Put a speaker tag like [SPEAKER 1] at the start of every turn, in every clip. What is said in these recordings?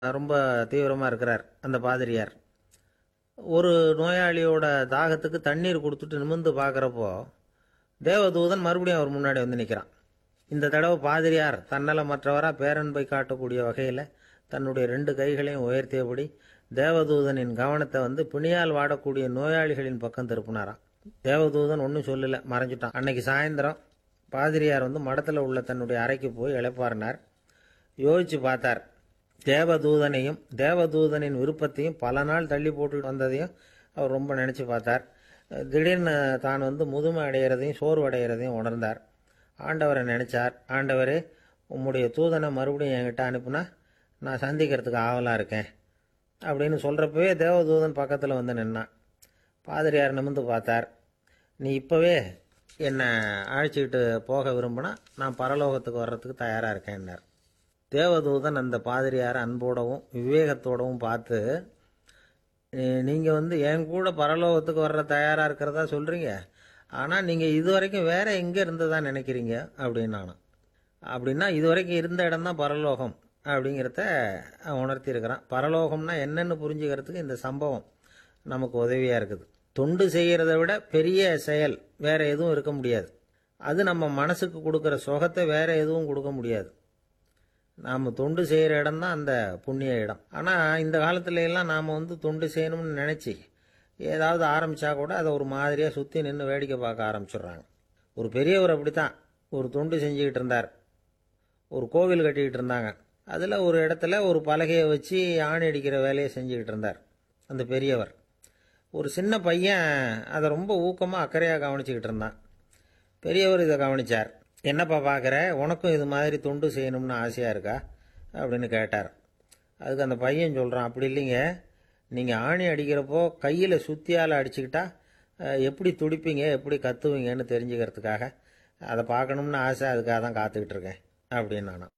[SPEAKER 1] ரொம்ப தீவிரமாக இருக்கிறார் அந்த பாதிரியார் ஒரு நோயாளியோட தாகத்துக்கு தண்ணீர் கொடுத்துட்டு நிமிர்ந்து பார்க்குறப்போ தேவதூதன் மறுபடியும் அவர் முன்னாடி வந்து நிற்கிறான் இந்த தடவை பாதிரியார் தன்னலமற்றவராக பேரன்பை காட்டக்கூடிய வகையில் தன்னுடைய ரெண்டு கைகளையும் உயர்த்தியபடி தேவதூதனின் கவனத்தை வந்து பிணியால் வாடக்கூடிய நோயாளிகளின் பக்கம் திருப்பினாராம் தேவதூதன் ஒன்றும் சொல்லலை மறைஞ்சிட்டான் அன்னைக்கு சாயந்தரம் பாதிரியார் வந்து மடத்தில் உள்ள தன்னுடைய அறைக்கு போய் இளைப்பாறினார் யோசிச்சு பார்த்தார் தேவதூதனையும் தேவதூதனின் விருப்பத்தையும் பல நாள் தள்ளி போட்டு வந்ததையும் அவர் ரொம்ப நினச்சி பார்த்தார் திடீர்னு தான் வந்து முதுமை அடைகிறதையும் சோர்வு அடைகிறதையும் உணர்ந்தார் ஆண்டவரை நினச்சார் ஆண்டவரே உம்முடைய தூதனை மறுபடியும் என்கிட்ட அனுப்புனா நான் சந்திக்கிறதுக்கு ஆவலாக இருக்கேன் அப்படின்னு சொல்கிறப்பவே தேவதூதன் பக்கத்தில் வந்து நின்னான் பாதிரியார் நிமிர்ந்து பார்த்தார் நீ இப்போவே என்னை அழைச்சிக்கிட்டு போக விரும்பினா நான் பரலோகத்துக்கு வர்றதுக்கு தயாராக இருக்கேன்னார் தேவதூதன் அந்த பாதிரியார் அன்போடவும் விவேகத்தோடவும் பார்த்து நீங்கள் வந்து என் கூட பரலோகத்துக்கு வர்ற தயாராக இருக்கிறதா சொல்கிறீங்க ஆனால் நீங்கள் இது வரைக்கும் வேற எங்கே இருந்ததா நினைக்கிறீங்க அப்படின்னு நானும் அப்படின்னா இது வரைக்கும் இருந்த இடம் தான் பரலோகம் அப்படிங்கிறத உணர்த்தியிருக்கிறான் பரலோகம்னா என்னென்னு புரிஞ்சுக்கிறதுக்கு இந்த சம்பவம் நமக்கு உதவியாக இருக்குது தொண்டு செய்கிறத விட பெரிய செயல் வேற எதுவும் இருக்க முடியாது அது நம்ம மனசுக்கு கொடுக்குற சுகத்தை வேற எதுவும் கொடுக்க முடியாது நாம் தொண்டு செய்கிற இடம் தான் அந்த புண்ணிய இடம் ஆனால் இந்த காலத்துல எல்லாம் நாம் வந்து தொண்டு செய்யணும்னு நினச்சி ஏதாவது ஆரம்பித்தா கூட அதை ஒரு மாதிரியாக சுற்றி நின்று வேடிக்கை பார்க்க ஆரம்பிச்சிடுறாங்க ஒரு பெரியவர் அப்படி தான் ஒரு தொண்டு செஞ்சுக்கிட்டு இருந்தார் ஒரு கோவில் கட்டிக்கிட்டு இருந்தாங்க அதில் ஒரு இடத்துல ஒரு பலகையை வச்சு ஆணி அடிக்கிற வேலையை செஞ்சுக்கிட்டு இருந்தார் அந்த பெரியவர் ஒரு சின்ன பையன் அதை ரொம்ப ஊக்கமாக அக்கறையாக கவனிச்சுக்கிட்டு இருந்தான் பெரியவர் இதை கவனிச்சார் என்னப்பா பார்க்குற உனக்கும் இது மாதிரி தொண்டு செய்யணும்னு ஆசையாக இருக்கா அப்படின்னு கேட்டார் அதுக்கு அந்த பையன் சொல்கிறான் அப்படி இல்லைங்க நீங்கள் ஆணி அடிக்கிறப்போ கையில் சுத்தியால் அடிச்சுக்கிட்டா அஹ், எப்படி துடிப்பீங்க எப்படி கத்துவீங்கன்னு தெரிஞ்சுக்கிறதுக்காக அதை பார்க்கணும்னு ஆசை அதுக்காக தான் காத்துக்கிட்டு இருக்கேன் அப்படின்னு நானும்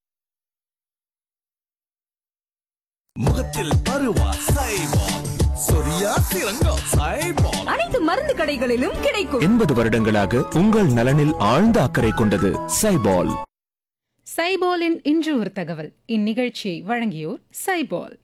[SPEAKER 2] முகத்தில் பருவா சைபால் சொரியா சிறங்கோ சைபால்
[SPEAKER 3] அனைத்து மருந்து கடைகளிலும் கிடைக்கும்
[SPEAKER 4] எண்பது வருடங்களாக உங்கள் நலனில் ஆழ்ந்த அக்கறை கொண்டது சைபால்
[SPEAKER 5] சைபாலின் இன்று ஒரு தகவல் இந்நிகழ்ச்சியை வழங்கியோர் சைபால்